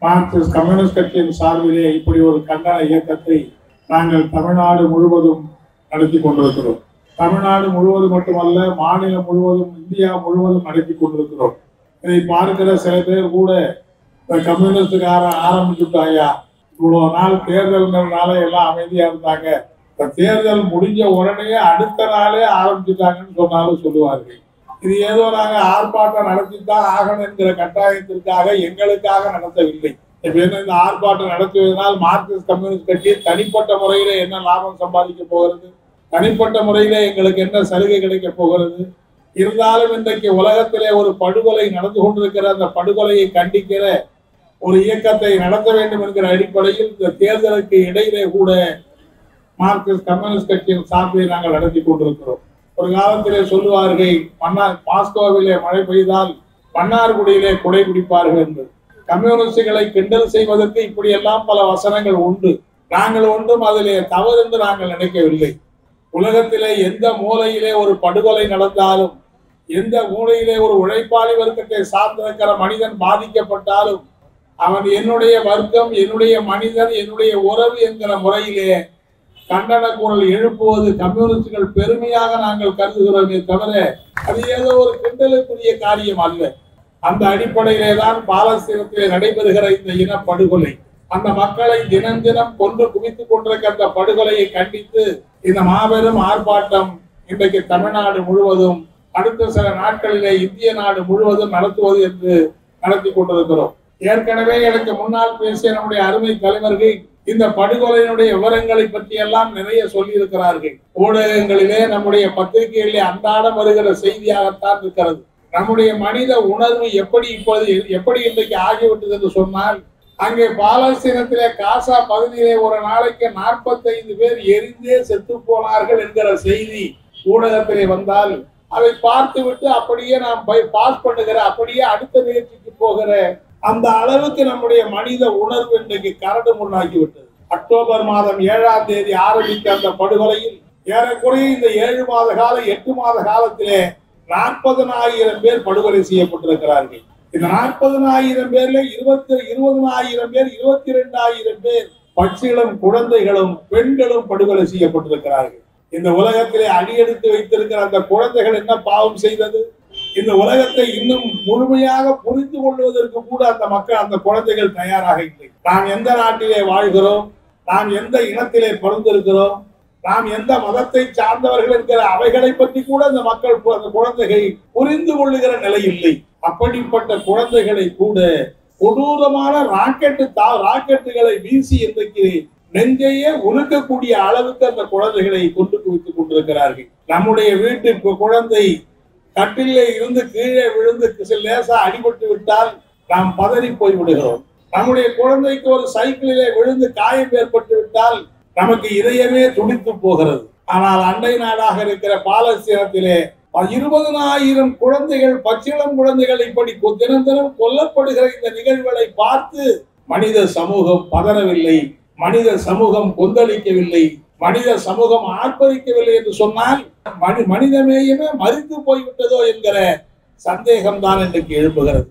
Marxist communist கட்சியின் சார்பிலே இப்படி ஒரு கண்டன இயக்கத்தை நாங்கள் தமிழ்நாடு முழுவதும் நடத்தி கொண்டிருக்கிறோம் தமிழ்நாடு முழுவதும் மட்டுமல்ல மாநிலம் முழுவதும் இந்தியா முழுவதும் நடத்தி கொண்டிருக்கிறோம் இதை பார்க்கிற சில பேர் கூட இந்த கம்யூனிஸ்டுக்கார ஆரம்பிச்சுட்டாயா இவ்வளவு நாள் தேர்தல்கள்னால எல்லாம் அமைதியா இருந்தாங்க இந்த தேர்தல் முடிஞ்ச உடனே அடுத்த நாளே ஆரம்பிச்சுட்டாங்கன்னு சொன்னாலும் சொல்லுவார்கள் இது ஏதோ நாங்க ஆர்ப்பாட்டம் நடத்தித்தான் ஆகணும் என்கிற கட்டாயத்திற்காக எங்களுக்காக நடத்தவில்லை இப்ப என்ன இந்த ஆர்ப்பாட்டம் நடத்துவதனால் மார்க்சிஸ்ட் கம்யூனிஸ்ட் கட்சி தனிப்பட்ட முறையில என்ன லாபம் சம்பாதிக்க போகிறது தனிப்பட்ட முறையில எங்களுக்கு என்ன சலுகை கிடைக்க போகிறது இருந்தாலும் இன்றைக்கு உலகத்திலே ஒரு படுகொலை நடந்து கொண்டிருக்கிற அந்த படுகொலையை கண்டிக்கிற ஒரு இயக்கத்தை நடத்த வேண்டும் என்கிற அடிப்படையில் இந்த தேர்தலுக்கு இடையிலே கூட மார்க்சிஸ்ட் கம்யூனிஸ்ட் கட்சியின் சார்பில் நாங்கள் நடத்தி கொண்டிருக்கிறோம் ஒரு காலத்திலே சொல்லுவார்கள் மன்னார் மாஸ்கோவிலே மழை பெய்தால் மன்னார்குடியிலே குடை பிடிப்பார்கள் என்று கம்யூனிஸ்டுகளை கிண்டல் செய்வதற்கு இப்படியெல்லாம் பல வசனங்கள் உண்டு நாங்கள் ஒன்றும் அதிலே தவறு என்று நாங்கள் நினைக்கவில்லை உலகத்திலே எந்த மூலையிலே ஒரு படுகொலை நடந்தாலும் எந்த மூலையிலே ஒரு உழைப்பாளி வர்க்கத்தை சார்ந்திருக்கிற மனிதன் பாதிக்கப்பட்டாலும் அவன் என்னுடைய வர்க்கம் என்னுடைய மனிதன் என்னுடைய உறவு என்கிற முறையிலே கண்டன குரல் எழுப்புவது கம்யூனிஸ்டுகள் பெருமையாக நாங்கள் கருதுகிறோமே தவிர அது ஏதோ ஒரு கிண்டலுக்குரிய காரியம் அல்ல அந்த அடிப்படையிலே தான் பாலஸ்தீனத்திலே நடைபெறுகிற இந்த இன படுகொலை அந்த மக்களை தினம் தினம் கொன்று குவித்துக் கொண்டிருக்கிற அந்த படுகொலையை கண்டித்து இந்த மாபெரும் ஆர்ப்பாட்டம் இன்றைக்கு தமிழ்நாடு முழுவதும் அடுத்த சில நாட்களிலே இந்திய நாடு முழுவதும் நடத்துவது என்று நடத்தி கொண்டிருக்கிறோம் ஏற்கனவே எனக்கு முன்னால் பேசிய நம்முடைய அருமை தலைவர்கள் இந்த படுகொலையினுடைய விவரங்களை பற்றி எல்லாம் நிறைய சொல்லி இருக்கிறார்கள் ஊடகங்களிலே நம்முடைய பத்திரிகைகளிலே அன்றாடம் வருகிற செய்தியாகத்தான் இருக்கிறது நம்முடைய மனித உணர்வு எப்படி இப்போது எப்படி இன்றைக்கு ஆகிவிட்டது என்று சொன்னால் அங்கே பாலஸ்தீனத்திலே காசா பகுதியிலே ஒரு நாளைக்கு நாற்பத்தைந்து பேர் எரிந்தே செத்து போனார்கள் என்கிற செய்தி ஊடகத்திலே வந்தால் அதை பார்த்துவிட்டு அப்படியே நாம் பாஸ் பண்ணுகிற அப்படியே அடுத்த நிகழ்ச்சிக்கு போகிற அந்த அளவுக்கு நம்முடைய மனித உணர்வு இன்றைக்கு கரடு முன்னாகிவிட்டது அக்டோபர் மாதம் ஏழாம் தேதி ஆரம்பித்த அந்த படுகொலையில் ஏறக்குறைய இந்த ஏழு மாத கால எட்டு மாத காலத்திலே நாற்பதனாயிரம் பேர் படுகொலை செய்யப்பட்டிருக்கிறார்கள் இந்த நாற்பதனாயிரம் பேர்ல இருபத்தி இருபதனாயிரம் பேர் இருபத்தி ரெண்டாயிரம் பேர் பட்சிகளும் குழந்தைகளும் பெண்களும் படுகொலை செய்யப்பட்டிருக்கிறார்கள் இந்த உலகத்திலே அடியெடுத்து வைத்திருக்கிற அந்த குழந்தைகள் என்ன பாவம் செய்தது இந்த உலகத்தை இன்னும் முழுமையாக புரிந்து கொள்வதற்கு கூட அந்த மக்கள் அந்த குழந்தைகள் தயாராக இல்லை நாம் எந்த நாட்டிலே வாழ்கிறோம் நாம் எந்த இனத்திலே பிறந்திருக்கிறோம் நாம் எந்த மதத்தை சார்ந்தவர்கள் என்கிற அவைகளை பற்றி கூட அந்த மக்கள் அந்த குழந்தைகள் புரிந்து கொள்ளுகிற நிலை இல்லை அப்படிப்பட்ட குழந்தைகளை கூட கொடூரமான ராக்கெட்டு தா ராக்கெட்டுகளை வீசி இன்றைக்கு நெஞ்சையே உருக்கக்கூடிய அளவுக்கு அந்த குழந்தைகளை கொண்டு குவித்துக் கொண்டிருக்கிறார்கள் நம்முடைய வீட்டு குழந்தை கட்டிலே இருந்து கீழே விழுந்து லேசா அடிபட்டு விட்டால் நாம் பதறி போய் விடுகிறோம் நம்முடைய குழந்தைக்கு ஒரு சைக்கிளிலே விழுந்து காயம் ஏற்பட்டு விட்டால் நமக்கு இதயமே துடித்து போகிறது ஆனால் அண்டை நாடாக இருக்கிற பாலஸ்தீனத்திலே இருபதனாயிரம் குழந்தைகள் பச்சிளம் குழந்தைகள் இப்படி தினம் தினம் கொல்லப்படுகிற இந்த நிகழ்வுகளை பார்த்து மனித சமூகம் பதறவில்லை மனித சமூகம் கொந்தளிக்கவில்லை மனித சமூகம் ஆர்ப்பரிக்கவில்லை என்று சொன்னால் மனி மனிதமேயமே மறித்து போய்விட்டதோ என்கிற சந்தேகம் தான் இன்றைக்கு எழுப்புகிறது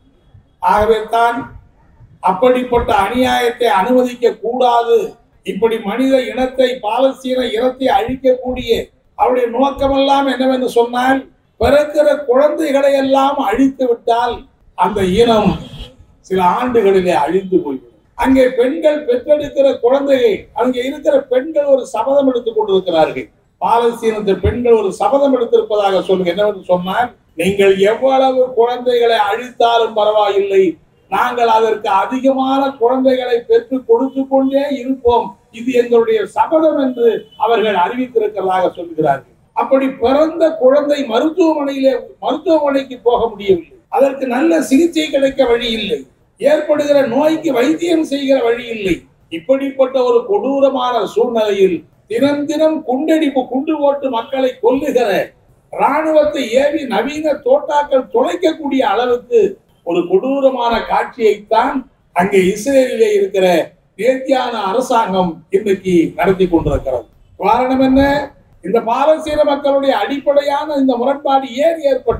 ஆகவே தான் அப்படிப்பட்ட அநியாயத்தை அனுமதிக்க கூடாது இப்படி மனித இனத்தை பாலஸ்தீன இனத்தை அழிக்கக்கூடிய அவருடைய நோக்கமெல்லாம் என்னவென்று சொன்னால் பிறக்கிற குழந்தைகளை எல்லாம் அழித்து விட்டால் அந்த இனம் சில ஆண்டுகளிலே அழிந்து போய்விடும் அங்கே பெண்கள் பெற்றெடுக்கிற குழந்தைகள் அங்கே இருக்கிற பெண்கள் ஒரு சபதம் எடுத்துக் கொண்டிருக்கிறார்கள் பாலஸ்தீனத்து பெண்கள் ஒரு சபதம் எடுத்திருப்பதாக சொல்லுங்க என்னவென்று சொன்னால் நீங்கள் எவ்வளவு குழந்தைகளை அழித்தாலும் பரவாயில்லை நாங்கள் அதற்கு அதிகமான குழந்தைகளை பெற்று கொடுத்து கொண்டே இருப்போம் இது எங்களுடைய சபதம் என்று அவர்கள் அறிவித்திருக்கிறதாக சொல்கிறார்கள் அப்படி பிறந்த குழந்தை மருத்துவமனையிலே மருத்துவமனைக்கு போக முடியவில்லை அதற்கு நல்ல சிகிச்சை கிடைக்க வழி இல்லை ஏற்படுகிற நோய்க்கு வைத்தியம் செய்கிற வழி இல்லை இப்படிப்பட்ட ஒரு கொடூரமான சூழ்நிலையில் தினம் தினம் குண்டடிப்பு குண்டு போட்டு மக்களை கொல்லுகிற ராணுவத்தை ஏவி நவீன தோட்டாக்கள் துளைக்கக்கூடிய அளவுக்கு ஒரு கொடூரமான காட்சியைத்தான் அங்கே இஸ்ரேலிலே இருக்கிற நேர்த்தியான அரசாங்கம் இன்றைக்கு நடத்தி கொண்டிருக்கிறது காரணம் என்ன இந்த பாலஸ்தீன மக்களுடைய அடிப்படையான இந்த முரண்பாடு ஏன் ஏற்பட்டது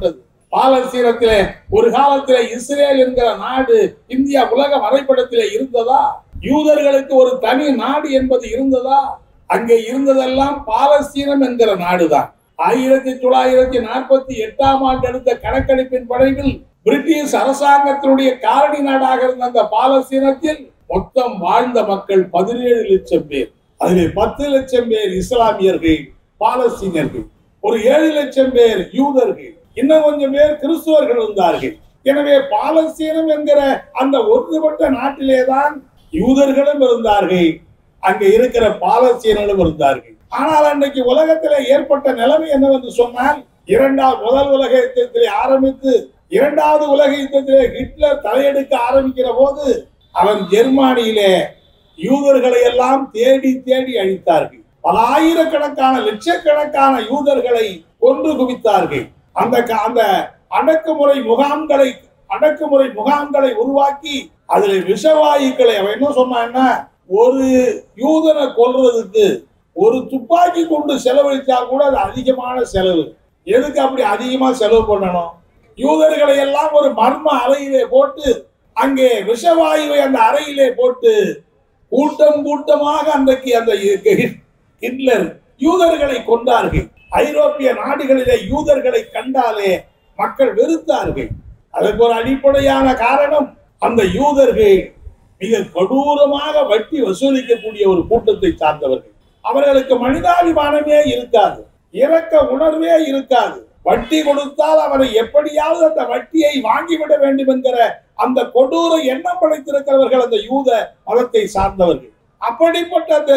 பாலஸ்தீனத்திலே ஒரு காலத்திலே இஸ்ரேல் என்கிற நாடு இந்தியா உலக வரைபடத்திலே இருந்ததா யூதர்களுக்கு ஒரு தனி நாடு என்பது இருந்ததா அங்கே இருந்ததெல்லாம் பாலஸ்தீனம் என்கிற நாடுதான் ஆயிரத்தி தொள்ளாயிரத்தி நாற்பத்தி எட்டாம் ஆண்டு எடுத்த கணக்கெடுப்பின் படையில் பிரிட்டிஷ் அரசாங்கத்தினுடைய காலனி நாடாக இருந்த அந்த பாலஸ்தீனத்தில் மொத்தம் வாழ்ந்த மக்கள் பதினேழு லட்சம் பேர் அதில் பத்து லட்சம் பேர் இஸ்லாமியர்கள் பாலஸ்தீனர்கள் ஒரு ஏழு லட்சம் பேர் யூதர்கள் இன்னும் கொஞ்சம் பேர் கிறிஸ்துவர்கள் இருந்தார்கள் எனவே பாலஸ்தீனம் என்கிற அந்த ஒன்றுபட்ட நாட்டிலே தான் யூதர்களும் இருந்தார்கள் அங்க இருக்கிற பாலஸ்தீனர்களும் இருந்தார்கள் ஆனால் அன்றைக்கு உலகத்திலே ஏற்பட்ட நிலைமை என்னவென்று சொன்னால் இரண்டாவது முதல் உலக யுத்தத்திலே ஆரம்பித்து இரண்டாவது உலக யுத்தத்திலே ஹிட்லர் தலையெடுக்க ஆரம்பிக்கிற போது அவன் ஜெர்மானியிலே யூதர்களை எல்லாம் தேடி தேடி அழித்தார்கள் பல ஆயிரக்கணக்கான லட்சக்கணக்கான யூதர்களை கொன்று குவித்தார்கள் அந்த க- அந்த அடக்குமுறை முகாம்களை அடக்குமுறை முகாம்களை உருவாக்கி அதுல விஷவாயுக்களை அவன் என்ன சொன்னான்னா ஒரு யூதனை கொல்றதுக்கு ஒரு துப்பாக்கி கொண்டு செலவழிச்சா கூட அது அதிகமான செலவு எதுக்கு அப்படி அதிகமா செலவு பண்ணணும் யூதர்களை எல்லாம் ஒரு மர்ம அறையிலே போட்டு அங்கே விஷவாயுவை அந்த அறையிலே போட்டு கூட்டம் கூட்டமாக அன்றைக்கு அந்த ஹி- ஹிட்லர் யூதர்களை கொண்டார்கள் ஐரோப்பிய நாடுகளிலே யூதர்களை கண்டாலே மக்கள் வெறுத்தார்கள் அதற்கு ஒரு அடிப்படையான காரணம் அந்த யூதர்கள் மிக கொடூரமாக வட்டி வசூலிக்கக்கூடிய ஒரு கூட்டத்தை சார்ந்தவர்கள் அவர்களுக்கு மனிதாபிமானமே இருக்காது இரக்க உணர்வே இருக்காது வட்டி கொடுத்தால் அவரை எப்படியாவது அந்த வட்டியை வாங்கிவிட வேண்டும் என்கிற அந்த கொடூர எண்ணம் படைத்திருக்கிறவர்கள் அந்த யூத மதத்தை சார்ந்தவர்கள் அப்படிப்பட்ட அந்த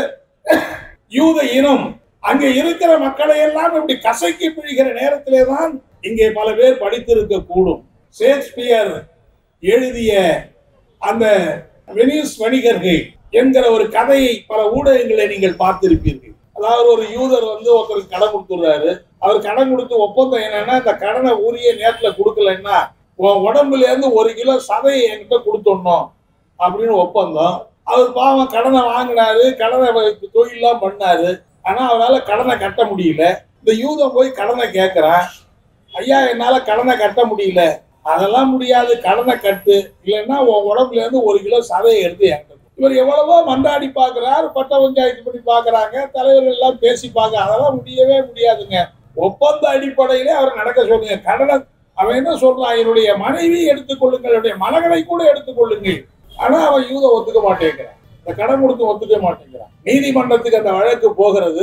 யூத இனம் அங்கே இருக்கிற மக்களை எல்லாம் இப்படி கசக்கி பிழிகிற நேரத்திலே தான் இங்கே பல பேர் படித்திருக்க கூடும் ஷேக்ஸ்பியர் எழுதிய அந்த வெனிஸ் வணிகர்கள் என்கிற ஒரு கதையை பல ஊடகங்களை நீங்கள் பார்த்திருப்பீர்கள் அதாவது ஒரு யூதர் வந்து ஒருத்தருக்கு கடன் கொடுத்துடுறாரு அவர் கடன் கொடுத்து ஒப்பந்தம் என்னன்னா இந்த கடனை உரிய நேரத்துல கொடுக்கலன்னா உன் உடம்புல இருந்து ஒரு கிலோ சதையை என்கிட்ட கொடுத்துடணும் அப்படின்னு ஒப்பந்தம் அவர் பாவம் கடனை வாங்கினாரு கடனை வ- தொழிலெல்லாம் பண்ணாரு ஆனா அவரால் கடனை கட்ட முடியல இந்த யூதன் போய் கடனை கேட்கறான் ஐயா என்னால கடனை கட்ட முடியல அதெல்லாம் முடியாது கடனை கட்டு இல்லைன்னா உன் உடம்புல இருந்து ஒரு கிலோ சதையை எடுத்து என்கிட்ட கொடு. இவர் எவ்வளவோ மன்றாடி பார்க்கிறார் பட்ட பஞ்சாயத்து பண்ணி பார்க்கறாங்க தலைவர்கள் எல்லாம் பேசி பார்க்க அதெல்லாம் முடியவே முடியாதுங்க ஒப்பந்த அடிப்படையிலே அவர் நடக்க சொல்லுங்க கடனை அவன் என்ன சொல்றான் என்னுடைய மனைவி எடுத்துக்கொள்ளுங்கள் என்னுடைய மகனை கூட எடுத்துக்கொள்ளுங்கள் ஆனா அவன் யூத ஒத்துக்க மாட்டேங்கிறான் இந்த கடன் கொடுத்து ஒத்துக்க மாட்டேங்கிறான் நீதிமன்றத்துக்கு அந்த வழக்கு போகிறது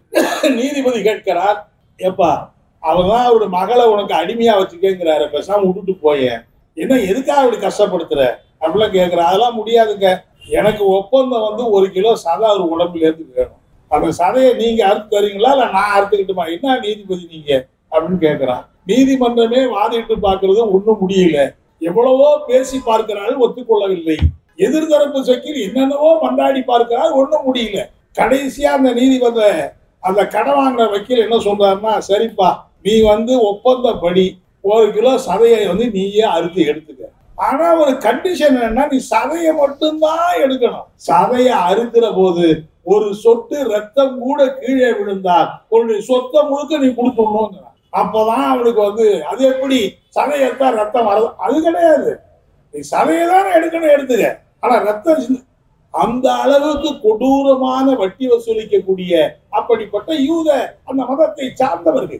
நீதிபதி கேட்கிறார் ஏப்பா அவன் தான் அவருடைய மகளை உனக்கு அடிமையா வச்சுக்கேங்கிறாரு பேசாம விட்டுட்டு போயேன் என்ன எதுக்காக அப்படி கஷ்டப்படுத்துற அப்படிலாம் கேட்கிற அதெல்லாம் முடியாதுங்க எனக்கு ஒப்பந்தம் வந்து ஒரு கிலோ சதை அவர் உடம்புல இருந்து வேணும் அந்த சதையை நீங்க அறுத்து தரீங்களா இல்ல நான் அறுத்துக்கிட்டுமா என்ன நீதிபதி நீங்க அப்படின்னு கேட்கிறான் நீதிமன்றமே வாதிட்டு பார்க்கறது ஒண்ணும் முடியல எவ்வளவோ பேசி பார்க்கிறார்கள் ஒத்துக்கொள்ளவில்லை எதிர்தரப்பு சக்கில் என்னென்னவோ மன்றாடி பார்க்கிறார் ஒண்ணும் முடியல கடைசியா அந்த நீதிபதி அந்த கடன் வாங்கின வக்கீல் என்ன சொல்றாருன்னா சரிப்பா நீ வந்து ஒப்பந்தப்படி ஒரு கிலோ சதையை வந்து நீயே அறுத்து எடுத்துக்க ஆனா ஒரு கண்டிஷன் என்னன்னா நீ சதையை மட்டும்தான் எடுக்கணும் சதையை அறுக்கிற போது ஒரு சொட்டு ரத்தம் கூட கீழே விழுந்தால் உன்னுடைய சொத்தை முழுக்க நீ கொடுத்துடணும் அப்பதான் அவனுக்கு வந்து அது எப்படி சதையை எடுத்தா ரத்தம் வர அது கிடையாது நீ சதையை தானே எடுக்கணும் எடுத்துக்க ஆனா ரத்தம் சிந்த- அந்த அளவுக்கு கொடூரமான வட்டி வசூலிக்கக்கூடிய அப்படிப்பட்ட யூத அந்த மதத்தை சார்ந்தவர்கள்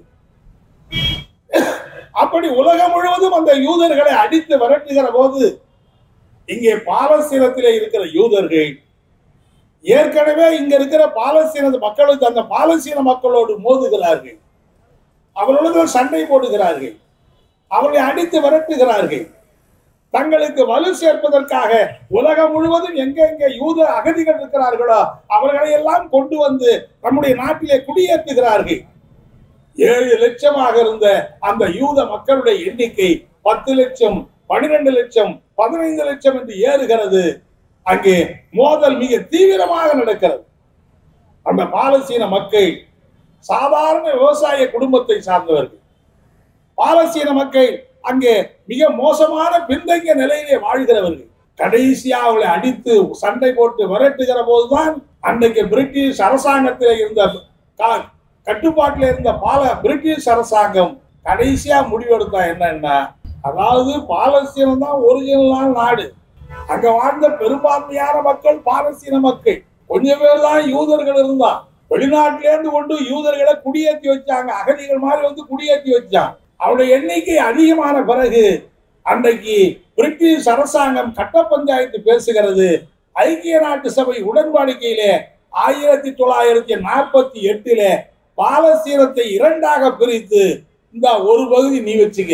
அப்படி உலகம் முழுவதும் அந்த யூதர்களை அடித்து விரட்டுகிற போது இங்கே பாலஸ்தீனத்திலே இருக்கிற யூதர்கள் ஏற்கனவே இங்க இருக்கிற பாலஸ்தீன மக்களுக்கு அந்த பாலஸ்தீன மக்களோடு மோதுகிறார்கள் அவர்களுடன் சண்டை போடுகிறார்கள் அவர்களை அடித்து விரட்டுகிறார்கள் தங்களுக்கு வலு சேர்ப்பதற்காக உலகம் முழுவதும் எங்கெங்க யூத அகதிகள் இருக்கிறார்களோ அவர்களை எல்லாம் கொண்டு வந்து நம்முடைய நாட்டிலே குடியேற்றுகிறார்கள் ஏழு லட்சமாக இருந்த அந்த யூத மக்களுடைய எண்ணிக்கை பத்து லட்சம் பனிரெண்டு லட்சம் பதினைந்து லட்சம் என்று ஏறுகிறது அங்கே மோதல் மிக தீவிரமாக நடக்கிறது அந்த பாலஸ்தீன மக்கள் சாதாரண விவசாய குடும்பத்தை சார்ந்தவர்கள் பாலஸ்தீன மக்கள் அங்கே மிக மோசமான பின்தங்கிய நிலையிலே வாழ்கிறவர்கள் கடைசியா அவளை அடித்து சண்டை போட்டு விரட்டுகிற போதுதான் அன்றைக்கு பிரிட்டிஷ் அரசாங்கத்தில் இருந்த கா- கட்டுப்பாட்டில் இருந்த பால பிரிட்டிஷ் அரசாங்கம் கடைசியா முடிவெடுத்தா என்னன்னா அதாவது பாலஸ்தீனம் தான் ஒரிஜினலான நாடு அங்க வாழ்ந்த பெரும்பான்மையான மக்கள் பாலஸ்தீன மக்கள் கொஞ்சம் பேர் தான் யூதர்கள் இருந்தா வெளிநாட்டில இருந்து கொண்டு யூதர்களை குடியேற்றி வச்சாங்க அகதிகள் மாதிரி வந்து குடியேற்றி வச்சான் அவருடைய எண்ணிக்கை அதிகமான பிறகு அன்றைக்கு பிரிட்டிஷ் அரசாங்கம் கட்ட பஞ்சாயத்து பேசுகிறது ஐக்கிய நாட்டு சபை உடன்படிக்கையிலே ஆயிரத்தி தொள்ளாயிரத்தி நாற்பத்தி எட்டுல பாலஸ்தீனத்தை இரண்டாக பிரித்து இந்த ஒரு பகுதி நீ வச்சுக்க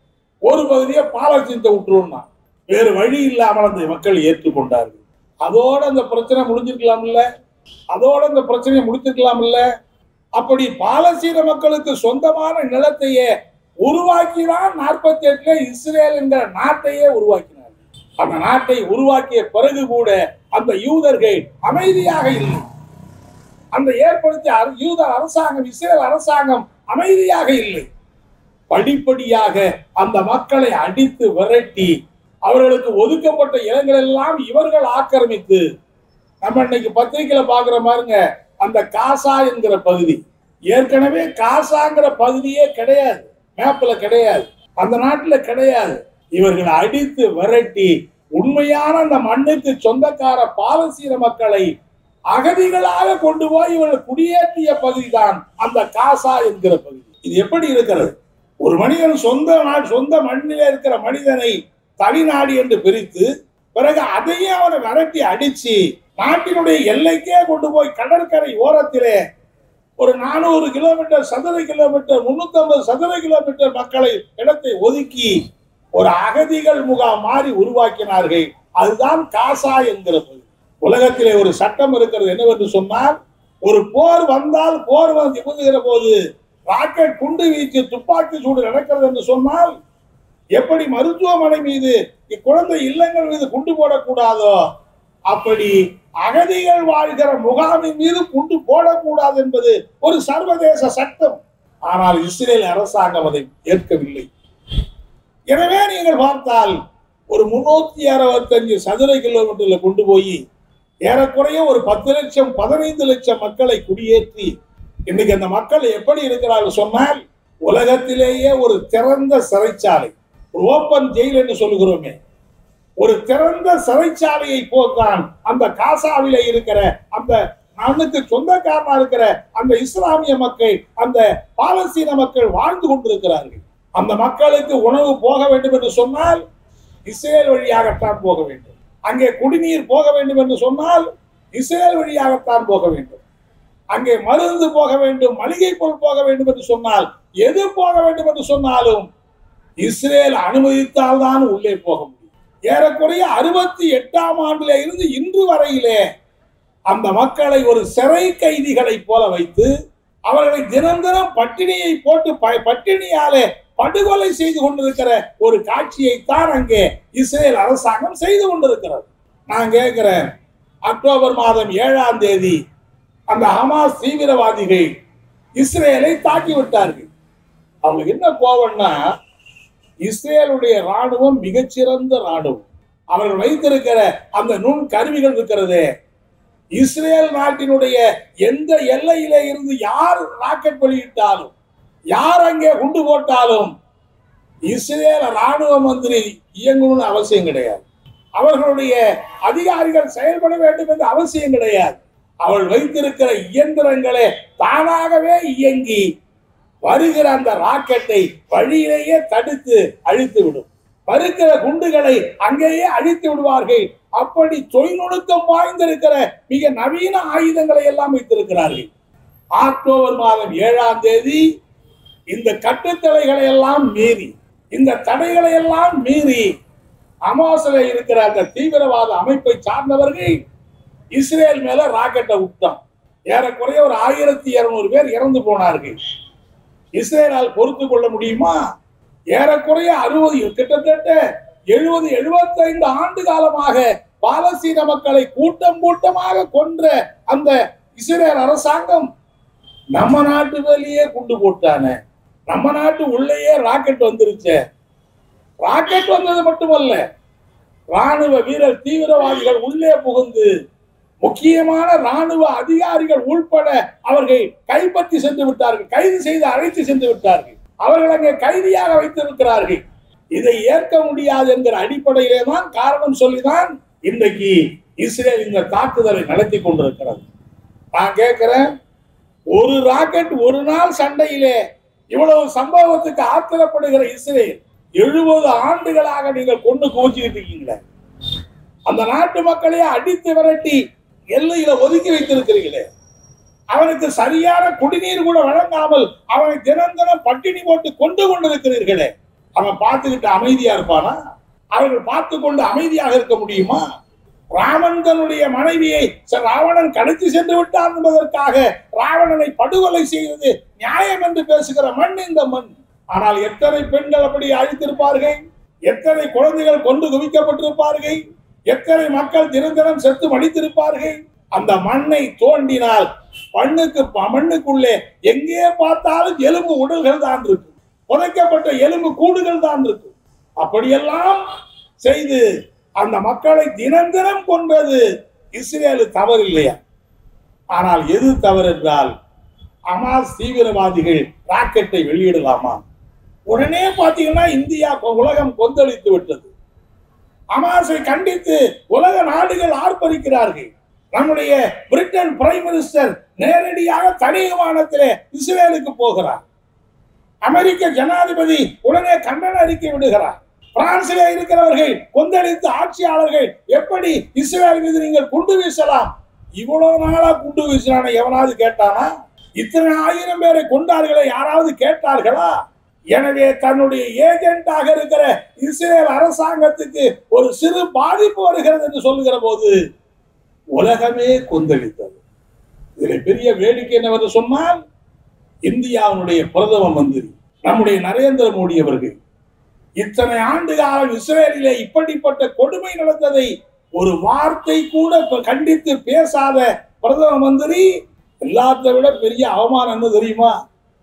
ஒரு பகுதியை பாலஸ்தீனத்தை விட்டுருன்னா வேறு வழி இல்லாமல் அந்த மக்கள் ஏற்றுக்கொண்டார்கள் அதோட அந்த பிரச்சனை முடிஞ்சிருக்கலாம் இல்ல அதோட அந்த பிரச்சனையை முடிச்சிருக்கலாம் இல்ல அப்படி பாலஸ்தீன மக்களுக்கு சொந்தமான நிலத்தையே உருவாக்கிதான் நாற்பத்தி எட்டுல இஸ்ரேல் என்கிற நாட்டையே உருவாக்கினார் அந்த நாட்டை உருவாக்கிய பிறகு கூட அந்த யூதர்கள் அமைதியாக இல்லை அந்த ஏற்படுத்திய அர- யூத அரசாங்கம் இஸ்ரேல் அரசாங்கம் அமைதியாக இல்லை படிப்படியாக அந்த மக்களை அடித்து விரட்டி அவர்களுக்கு ஒதுக்கப்பட்ட இடங்கள் எல்லாம் இவர்கள் ஆக்கிரமித்து நம்ம இன்னைக்கு பத்திரிக்கையில பாக்குற பாருங்க அந்த காசா என்கிற பகுதி ஏற்கனவே காசாங்கிற பகுதியே கிடையாது மேப்ல கிடையாது அந்த நாட்டுல கிடையாது இவர்கள் அடித்து விரட்டி உண்மையான அந்த மண்ணுக்கு சொந்தக்கார பாலஸ்தீன மக்களை அகதிகளாக கொண்டு போய் இவர்கள் குடியேற்றிய பகுதிதான் அந்த காசா என்கிற பகுதி இது எப்படி இருக்கிறது ஒரு மனிதன் சொந்த நாடு சொந்த மண்ணிலே இருக்கிற மனிதனை தனிநாடு என்று பிரித்து பிறகு அதையே அவனை விரட்டி அடிச்சு நாட்டினுடைய எல்லைக்கே கொண்டு போய் கடற்கரை ஓரத்திலே ஒரு நானூறு கிலோமீட்டர் சதுர கிலோமீட்டர் முன்னூத்தி ஐம்பது சதுர கிலோமீட்டர் மக்களை இடத்தை ஒதுக்கி ஒரு அகதிகள் முகாம் மாதிரி உருவாக்கினார்கள் அதுதான் காசா என்கிற பகுதி உலகத்திலே ஒரு சட்டம் இருக்கிறது என்னவென்று சொன்னால் ஒரு போர் வந்தால் போர் வந்து நிபுந்துகிற போது ராக்கெட் குண்டு வீச்சு துப்பாக்கி சூடு நடக்கிறது என்று சொன்னால் எப்படி மருத்துவமனை மீது இக்குழந்தை இல்லங்கள் மீது குண்டு போடக்கூடாதோ அப்படி அகதிகள் வாழ்கிற முகாமின் மீது குண்டு போடக்கூடாது என்பது ஒரு சர்வதேச சட்டம் ஆனால் இஸ்ரேல் அரசாங்கம் அதை ஏற்கவில்லை எனவே நீங்கள் பார்த்தால் ஒரு முன்னூத்தி அறுபத்தஞ்சு சதுர கிலோமீட்டர்ல கொண்டு போய் ஏறக்குறைய ஒரு பத்து லட்சம் பதினைந்து லட்சம் மக்களை குடியேற்றி இன்னைக்கு அந்த மக்கள் எப்படி இருக்கிறார்கள் சொன்னால் உலகத்திலேயே ஒரு திறந்த சிறைச்சாலை ஒரு ஓப்பன் ஜெயில் என்று சொல்லுகிறோமே ஒரு திறந்த சிறைச்சாலையை போத்தான் அந்த காசாவிலே இருக்கிற அந்த மண்ணுக்கு சொந்தக்காரனா இருக்கிற அந்த இஸ்லாமிய மக்கள் அந்த பாலஸ்தீன மக்கள் வாழ்ந்து கொண்டிருக்கிறார்கள் அந்த மக்களுக்கு உணவு போக வேண்டும் என்று சொன்னால் இஸ்ரேல் வழியாகத்தான் போக வேண்டும் அங்கே குடிநீர் போக வேண்டும் என்று சொன்னால் இஸ்ரேல் வழியாகத்தான் போக வேண்டும் அங்கே மருந்து போக வேண்டும் மளிகை பொருள் போக வேண்டும் என்று சொன்னால் எது போக வேண்டும் என்று சொன்னாலும் இஸ்ரேல் அனுமதித்தால் தான் உள்ளே போக முடியும் ஏறக்குறைய அறுபத்தி எட்டாம் ஆண்டுல இருந்து இன்று வரையிலே அந்த மக்களை ஒரு சிறை கைதிகளை போல வைத்து அவர்களை தினம் தினம் பட்டினியை போட்டு ப- பட்டினியாலே படுகொலை செய்து கொண்டிருக்கிற ஒரு காட்சியை தான் அங்கே இஸ்ரேல் அரசாங்கம் செய்து கொண்டிருக்கிறது நான் கேட்கிறேன் அக்டோபர் மாதம் ஏழாம் தேதி அந்த ஹமாஸ் தீவிரவாதிகள் இஸ்ரேலை தாக்கி விட்டார்கள் அவங்களுக்கு என்ன கோவம்னா இஸ்ரேலுடைய ராணுவம் மிகச்சிறந்த ராணுவம் அவர்கள் வைத்திருக்கிற அந்த நுண் கருவிகள் இருக்கிறதே இஸ்ரேல் நாட்டினுடைய எந்த எல்லையிலே இருந்து யார் ராக்கெட் வெளியிட்டாலும் யார் அங்கே குண்டு போட்டாலும் இஸ்ரேல் ராணுவ மந்திரி இயங்கணும்னு அவசியம் கிடையாது அவர்களுடைய அதிகாரிகள் செயல்பட வேண்டும் என்ற அவசியம் கிடையாது அவள் வைத்திருக்கிற இயந்திரங்களே தானாகவே இயங்கி வருகிற அந்த ராக்கெட்டை வழியிலேயே தடுத்து அழித்து விடும் வருகிற குண்டுகளை அங்கேயே அழித்து விடுவார்கள் அப்படி தொழில்நுட்பம் வாய்ந்திருக்கிற மிக நவீன ஆயுதங்களை எல்லாம் வைத்திருக்கிறார்கள் அக்டோபர் மாதம் ஏழாம் தேதி இந்த கட்டுத்தடைகளை எல்லாம் மீறி இந்த தடைகளை எல்லாம் மீறி அமாசில இருக்கிற அந்த தீவிரவாத அமைப்பை சார்ந்தவர்கள் இஸ்ரேல் மேல ராக்கெட்டை விட்டான் ஏறக்குறைய ஒரு ஆயிரத்தி இருநூறு பேர் இறந்து போனார்கள் இஸ்ரேலால் பொறுத்து கொள்ள முடியுமா ஏறக்குறைய அறுபது கிட்டத்தட்ட எழுபது எழுபத்தைந்து ஆண்டு காலமாக பாலஸ்தீன மக்களை கூட்டம் கூட்டமாக கொன்ற அந்த இஸ்ரேல் அரசாங்கம் நம்ம நாட்டு மேலேயே குண்டு போட்டானே நம்ம நாட்டு உள்ளேயே ராக்கெட் வந்துருச்சே ராக்கெட் வந்தது மட்டுமல்ல ராணுவ வீரர் தீவிரவாதிகள் உள்ளே புகுந்து முக்கியமான ராணுவ அதிகாரிகள் உள்பட அவர்கள் கைப்பற்றி சென்று விட்டார்கள் கைது செய்து அழைத்து சென்று விட்டார்கள் அவர்கள் அங்கே கைதியாக வைத்திருக்கிறார்கள் இதை ஏற்க முடியாது என்கிற அடிப்படையிலே தான் காரணம் சொல்லிதான் இன்றைக்கு இஸ்ரேல் இந்த தாக்குதலை நடத்தி கொண்டிருக்கிறது நான் கேட்கிறேன் ஒரு ராக்கெட் ஒரு நாள் சண்டையிலே இவ்வளவு சம்பவத்துக்கு ஆத்திரப்படுகிற இஸ்ரேல் எழுபது ஆண்டுகளாக நீங்கள் கொண்டு குவிச்சுக்கிட்டு இருக்கீங்களே அந்த நாட்டு மக்களையே அடித்து விரட்டி எல்லையில ஒதுக்கி வைத்திருக்கிறீங்களே அவனுக்கு சரியான குடிநீர் கூட வழங்காமல் அவனை தினம் தினம் பட்டினி போட்டு கொண்டு கொண்டிருக்கிறீர்களே அவன் பார்த்துக்கிட்டு அமைதியா இருப்பானா அவர்கள் பார்த்து கொண்டு அமைதியாக இருக்க முடியுமா ராமன் தன்னுடைய மனைவியை ச- ராவணன் கடத்தி சென்று விட்டான் என்பதற்காக ராவணனை படுகொலை செய்வது நியாயம் என்று பேசுகிற மண் இந்த மண் ஆனால் எத்தனை பெண்கள் அப்படி அழித்திருப்பார்கள் எத்தனை குழந்தைகள் கொண்டு குவிக்கப்பட்டிருப்பார்கள் எத்தனை மக்கள் தினம் தினம் செத்து மடித்திருப்பார்கள் அந்த மண்ணை தோண்டினால் மண்ணுக்கு மண்ணுக்குள்ளே எங்கே பார்த்தாலும் எலும்பு உடல்கள் தான் இருக்கு புதைக்கப்பட்ட எலும்பு கூடுகள் தான் இருக்கு அப்படியெல்லாம் செய்து அந்த மக்களை தினம் தினம் கொன்றது இஸ்ரேலு தவறு இல்லையா ஆனால் எது தவறு என்றால் அமாஸ் தீவிரவாதிகள் ராக்கெட்டை வெளியிடலாமா உடனே பாத்தீங்கன்னா இந்தியா கொ- உலகம் கொந்தளித்து விட்டது அமாஸை கண்டித்து உலக நாடுகள் ஆர்ப்பரிக்கிறார்கள் நம்முடைய பிரிட்டன் பிரைம் மினிஸ்டர் நேரடியாக தனி விமானத்திலே இஸ்ரேலுக்கு போகிறார் அமெரிக்க ஜனாதிபதி உடனே கண்டன அறிக்கை விடுகிறார் பிரான்சிலே இருக்கிறவர்கள் கொந்தளித்த ஆட்சியாளர்கள் எப்படி இஸ்ரேல் மீது நீங்கள் குண்டு வீசலாம் இவ்வளவு நாளா குண்டு வீசினான எவனாவது கேட்டானா இத்தனை ஆயிரம் பேரை கொண்டார்களே யாராவது கேட்டார்களா எனவே தன்னுடைய ஏஜென்ட்டாக இருக்கிற இஸ்ரேல் அரசாங்கத்துக்கு ஒரு சிறு பாதிப்பு வருகிறது என்று சொல்லுகிற போது உலகமே கொந்தளித்தது இதுல பெரிய வேடிக்கை என்னவென்று சொன்னால் இந்தியாவினுடைய பிரதம மந்திரி நம்முடைய நரேந்திர மோடி அவர்கள் இத்தனை ஆண்டு காலம் இஸ்ரேலிலே இப்படிப்பட்ட கொடுமை நடந்ததை ஒரு வார்த்தை கூட இப்ப கண்டித்து பேசாத பிரதம மந்திரி எல்லாத்தை விட பெரிய அவமானம் என்ன தெரியுமா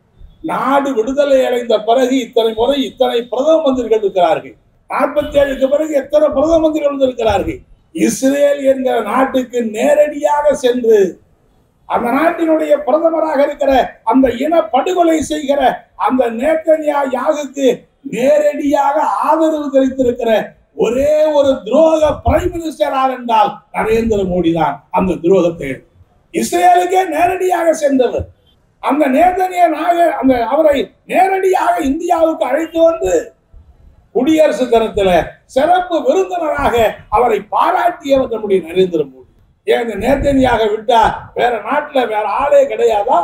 நாடு விடுதலை அடைந்த பிறகு இத்தனை முறை இத்தனை பிரதம மந்திரிகள் இருக்கிறார்கள் நாற்பத்தி ஏழுக்கு பிறகு எத்தனை பிரதம மந்திரிகள் இருக்கிறார்கள் இஸ்ரேல் என்கிற நாட்டுக்கு நேரடியாக சென்று அந்த நாட்டினுடைய பிரதமராக இருக்கிற அந்த இன படுகொலை செய்கிற அந்த நேத்தன்யா யாகுக்கு நேரடியாக ஆதரவு தெரிவித்திருக்கிற ஒரே ஒரு துரோக பிரைம் மினிஸ்டர் என்றால் நரேந்திர மோடி தான் அந்த துரோகத்தை இஸ்ரேலுக்கே நேரடியாக சென்றவர் அந்த நேதனியனாக அந்த அவரை நேரடியாக இந்தியாவுக்கு அழைத்து வந்து குடியரசு தினத்துல சிறப்பு விருந்தினராக அவரை பாராட்டியவர் நம்முடைய நரேந்திர மோடி ஏன் இந்த நேத்தனியாக விட்டா வேற நாட்டுல வேற ஆளே கிடையாதா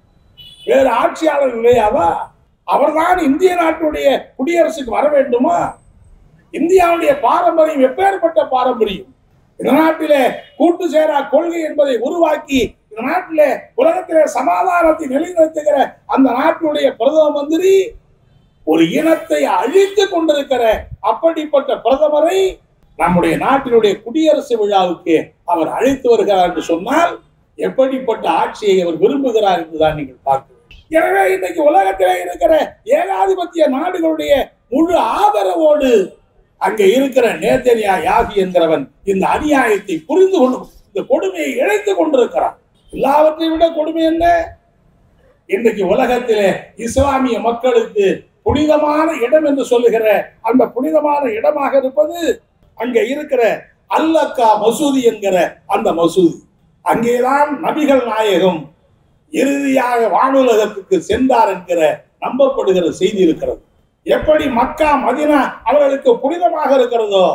வேற ஆட்சியாளர் கிடையாதா அவர்தான் இந்திய நாட்டுடைய குடியரசுக்கு வர வேண்டுமா இந்தியாவுடைய பாரம்பரியம் எப்பேற்பட்ட பாரம்பரியம் இந்த நாட்டிலே கூட்டு சேரா கொள்கை என்பதை உருவாக்கி இந்த நாட்டிலே உலகத்திலே சமாதானத்தை நிலைநிறுத்துகிற அந்த நாட்டினுடைய பிரதம மந்திரி ஒரு இனத்தை அழித்து கொண்டிருக்கிற அப்படிப்பட்ட பிரதமரை நம்முடைய நாட்டினுடைய குடியரசு விழாவுக்கு அவர் அழைத்து வருகிறார் என்று சொன்னால் எப்படிப்பட்ட ஆட்சியை அவர் விரும்புகிறார் என்றுதான் நீங்கள் பார்க்க வேண்டும். எனவே இன்னைக்கு உலகத்திலே இருக்கிற ஏகாதிபத்திய நாடுகளுடைய முழு ஆதரவோடு அங்கே இருக்கிற நேத்தனியா யாகி என்கிறவன் இந்த அநியாயத்தை புரிந்து கொண்டு இந்த கொடுமையை இழைத்துக் கொண்டிருக்கிறான் எல்லாவற்றையும் விட கொடுமை என்ன இன்றைக்கு உலகத்திலே இஸ்லாமிய மக்களுக்கு புனிதமான இடம் என்று சொல்லுகிற அந்த புனிதமான இடமாக இருப்பது அங்க இருக்கிற அல்லக்கா மசூதி என்கிற அந்த மசூதி அங்கேதான் நபிகள் நாயகம் இறுதியாக வானுலகத்துக்கு சென்றார் என்கிற நம்பப்படுகிற செய்தி இருக்கிறது எப்படி மக்கா மதினா அவர்களுக்கு புனிதமாக இருக்கிறதோ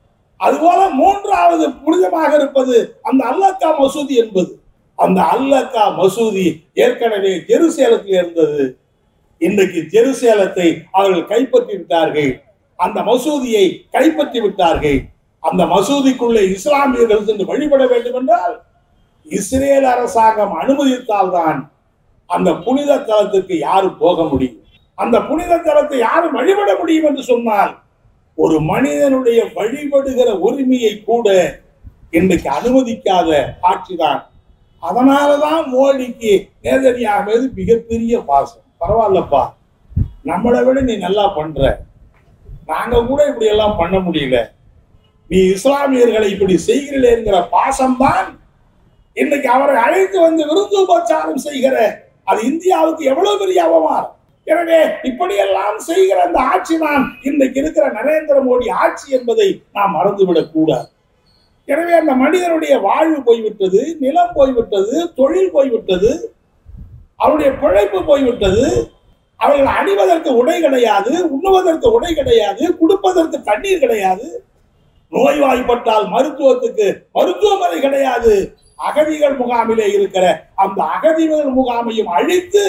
அதுபோல மூன்றாவது புனிதமாக இருப்பது அந்த அல்லக்கா மசூதி என்பது அந்த அல்லக்கா மசூதி ஏற்கனவே ஜெருசேலத்தில் இருந்தது இன்றைக்கு ஜெருசேலத்தை அவர்கள் கைப்பற்றி விட்டார்கள் அந்த மசூதியை கைப்பற்றி விட்டார்கள் அந்த மசூதிக்குள்ளே இஸ்லாமியர்கள் சென்று வழிபட வேண்டும் என்றால் இஸ்ரேல் அரசாங்கம் அனுமதித்தால்தான் அந்த புனித தலத்துக்கு யாரும் போக முடியும் அந்த புனித தலத்தை யாரும் வழிபட முடியும் என்று சொன்னால் ஒரு மனிதனுடைய வழிபடுகிற உரிமையை கூட இன்றைக்கு அனுமதிக்காத ஆட்சிதான் அதனாலதான் மோடிக்கு நேதனியாக மீது மிகப்பெரிய பாசம் பரவாயில்லப்பா நம்மளை விட நீ நல்லா பண்ற நாங்க கூட இப்படி எல்லாம் பண்ண முடியல நீ இஸ்லாமியர்களை இப்படி செய்கிறீர்கள்ங்கிற பாசம்தான் இன்னைக்கு அவரை அழைத்து வந்து விருந்து உபச்சாரம் செய்கிற அது இந்தியாவுக்கு எவ்வளவு பெரிய அவமானம் எனவே இப்படியெல்லாம் செய்கிற அந்த ஆட்சி தான் இன்றைக்கு இருக்கிற நரேந்திர மோடி ஆட்சி என்பதை நாம் மறந்துவிடக் கூடாது எனவே அந்த மனிதனுடைய வாழ்வு போய்விட்டது நிலம் போய்விட்டது தொழில் போய்விட்டது அவருடைய பிழைப்பு போய்விட்டது அவர்கள் அணிவதற்கு உடை கிடையாது உண்ணுவதற்கு உடை கிடையாது குடுப்பதற்கு தண்ணீர் கிடையாது நோய்வாய்ப்பட்டால் மருத்துவத்துக்கு மருத்துவமனை கிடையாது அகதிகள் முகாமிலே இருக்கிற அந்த அகதிகள் முகாமையும் அழித்து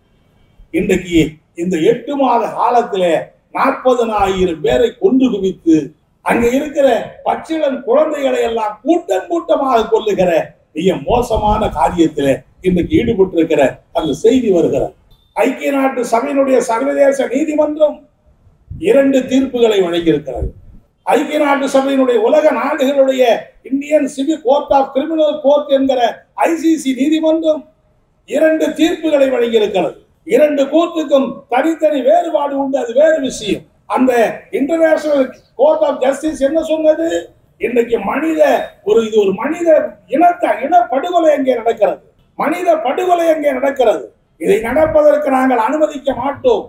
இன்றைக்கு இந்த எட்டு மாத காலத்திலே நாற்பதனாயிரம் பேரை கொன்று குவித்து அங்க இருக்கிற பச்சிளன் குழந்தைகளை எல்லாம் கூட்டம் கூட்டமாக கொள்ளுகிற மிக மோசமான காரியத்திலே இன்றைக்கு ஈடுபட்டிருக்கிற அந்த செய்தி வருகிறது ஐக்கிய நாட்டு சபையினுடைய சர்வதேச நீதிமன்றம் இரண்டு தீர்ப்புகளை வழங்கியிருக்கிறது ஐக்கிய நாட்டு சபையினுடைய உலக நாடுகளுடைய Indian civil court of criminal court என்கிற ஐசிசி நீதிமன்றம் இரண்டு தீர்ப்புகளை வழங்கியிருக்கிறது இரண்டு கோர்ட்டுக்கும் தனித்தனி வேறுபாடு உண்டு அது வேறு விஷயம் அந்த இன்டர்நேஷனல் கோர்ட் ஆஃப் ஜஸ்டிஸ் என்ன சொன்னது இன்றைக்கு மனித ஒரு இது ஒரு மனித இனத்த இன படுகொலை அங்கே நடக்கிறது மனித படுகொலை அங்கே நடக்கிறது இதை நடப்பதற்கு நாங்கள் அனுமதிக்க மாட்டோம்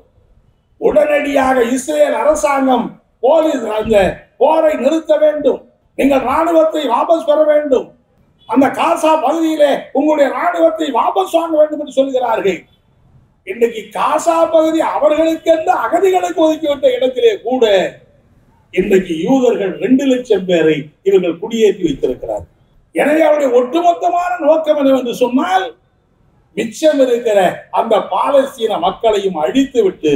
உடனடியாக இஸ்ரேல் அரசாங்கம் போலீஸ் அந்த போரை நிறுத்த வேண்டும் நீங்கள் ராணுவத்தை வாபஸ் பெற வேண்டும் அந்த காசா பகுதியிலே உங்களுடைய ராணுவத்தை வாபஸ் வாங்க வேண்டும் என்று சொல்கிறார்கள் இன்றைக்கு காசா பகுதி அவர்களுக்கென்று அகதிகளுக்கு ஒதுக்கிவிட்ட இடத்திலே கூட இன்றைக்கு யூதர்கள் ரெண்டு லட்சம் பேரை இவர்கள் குடியேற்றி வைத்திருக்கிறார் எனவே அவருடைய ஒட்டுமொத்தமான நோக்கம் என்னவென்று சொன்னால் மிச்சம் இருக்கிற அந்த பாலஸ்தீன மக்களையும் அழித்து விட்டு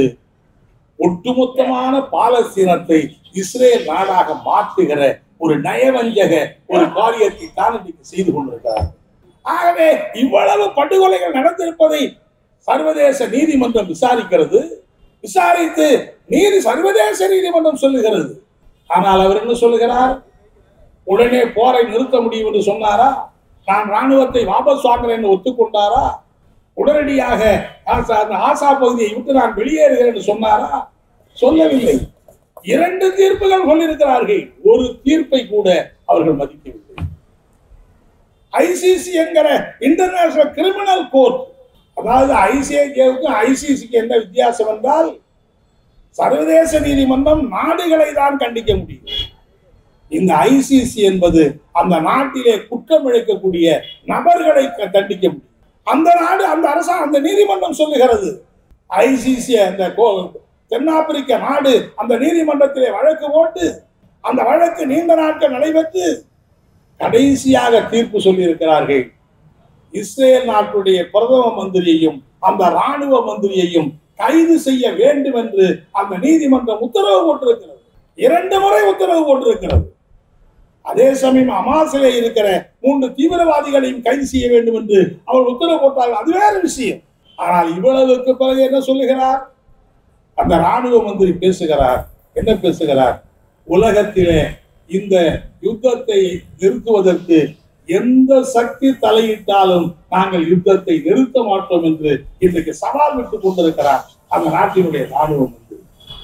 ஒட்டுமொத்தமான பாலஸ்தீனத்தை இஸ்ரேல் நாடாக மாற்றுகிற ஒரு நயவஞ்சக ஒரு காரியத்தை தான் இன்றைக்கு செய்து கொண்டிருக்கிறார் ஆகவே இவ்வளவு படுகொலைகள் நடந்திருப்பதை சர்வதேச நீதிமன்றம் விசாரிக்கிறது விசாரித்து நீதி சர்வதேச நீதிமன்றம் சொல்லுகிறது ஆனால் அவர் என்ன சொல்லுகிறார் உடனே போரை நிறுத்த முடியும் என்று சொன்னாரா நான் ராணுவத்தை வாபஸ் வாங்குறேன் என்று ஒத்துக்கொண்டாரா உடனடியாக ஆசா- அந்த ஆசா பகுதியை விட்டு நான் வெளியேறுகிறேன் என்று சொன்னாரா சொல்லவில்லை இரண்டு தீர்ப்புகள் சொல்லியிருக்கிறார்கள் ஒரு தீர்ப்பை கூட அவர்கள் மதிக்கவில்லை ஐசிசி என்கிற இன்டர்நேஷனல் கிரிமினல் கோர்ட் அதாவது ஐசிஐஜேவுக்கும் ஐசிசிக்கு என்ன வித்தியாசம் என்றால் சர்வதேச நீதிமன்றம் நாடுகளை தான் கண்டிக்க முடியும் இந்த ஐசிசி என்பது அந்த நாட்டிலே குற்றம் இழைக்கக்கூடிய நபர்களை க- தண்டிக்க முடியும் அந்த நாடு அந்த அரசா அந்த நீதிமன்றம் சொல்லுகிறது ஐசிசி அந்த கோ- தென்னாப்பிரிக்க நாடு அந்த நீதிமன்றத்திலே வழக்கு போட்டு அந்த வழக்கு நீண்ட நாட்கள் நடைபெற்று கடைசியாக தீர்ப்பு சொல்லியிருக்கிறார்கள் இஸ்ரேல் நாட்டுடைய பிரதம மந்திரியையும் அந்த ராணுவ மந்திரியையும் கைது செய்ய வேண்டும் என்று அந்த நீதிமன்றம் உத்தரவு போட்டிருக்கிறது இரண்டு முறை உத்தரவு போட்டிருக்கிறது அதே சமயம் அமாசிலே இருக்கிற மூன்று தீவிரவாதிகளையும் கைது செய்ய வேண்டும் என்று அவர் உத்தரவு போட்டார்கள் அது வேற விஷயம் ஆனால் இவ்வளவுக்கு பிறகு என்ன சொல்லுகிறார் அந்த ராணுவ மந்திரி பேசுகிறார் என்ன பேசுகிறார் உலகத்திலே இந்த யுத்தத்தை நிறுத்துவதற்கு எந்த சக்தி தலையிட்டாலும் நாங்கள் யுத்தத்தை நிறுத்த மாட்டோம் என்று இன்றைக்கு சவால் விட்டுக் கொண்டிருக்கிறார் அந்த நாட்டினுடைய ராணுவ மந்திரி